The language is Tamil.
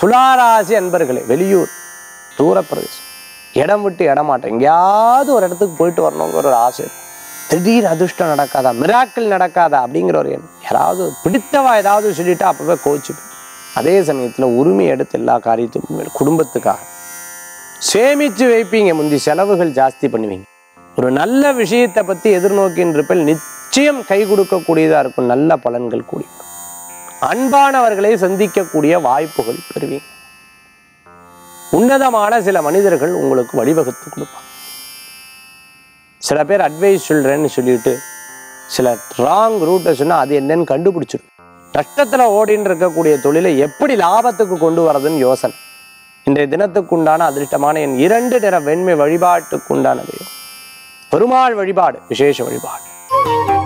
துளாராசி அன்பர்களே வெளியூர் தூரப்பிரதேசம் இடம் விட்டு இடமாட்டம் எங்கேயாவது ஒரு இடத்துக்கு போயிட்டு வரணுங்கிற ஒரு ஆசை இருக்கும். திடீர் அதிர்ஷ்டம் நடக்காதா மிராக்கிள் நடக்காதா அப்படிங்கிற ஒரு எண்ணம் யாராவது பிடித்தவா ஏதாவது சொல்லிட்டா அப்பவே கோச்சு அதே சமயத்துல உரிமை எடுத்து எல்லா காரியத்துக்கும் மேல் குடும்பத்துக்காக சேமிச்சு வைப்பீங்க முந்தி செலவுகள் ஜாஸ்தி பண்ணுவீங்க ஒரு நல்ல விஷயத்தை பத்தி எதிர்நோக்கின்றப்ப நிச்சயம் கை கொடுக்கக்கூடியதா இருக்கும் நல்ல பலன்கள் கூடி வரும். அன்பானவர்களை சந்திக்கக்கூடிய வாய்ப்புகள் பெறுவீங்க உன்னதமான சில மனிதர்கள் உங்களுக்கு வழிவகுத்து கொடுப்பாங்க சில பேர் அட்வைஸ் சொல்றேன்னு சொல்லிட்டு சில ராங் ரூட்டை சொன்னா அது என்னன்னு கண்டுபிடிச்சிடும் நஷ்டத்துல ஓடின்னு இருக்கக்கூடிய தொழிலை எப்படி லாபத்துக்கு கொண்டு வரதுன்னு யோசனை இன்றைய தினத்துக்குண்டான அதிர்ஷ்டமான என் இரண்டு நிற வெண்மை வழிபாட்டுக்குண்டான தெய்வம் பெருமாள் வழிபாடு விசேஷ வழிபாடு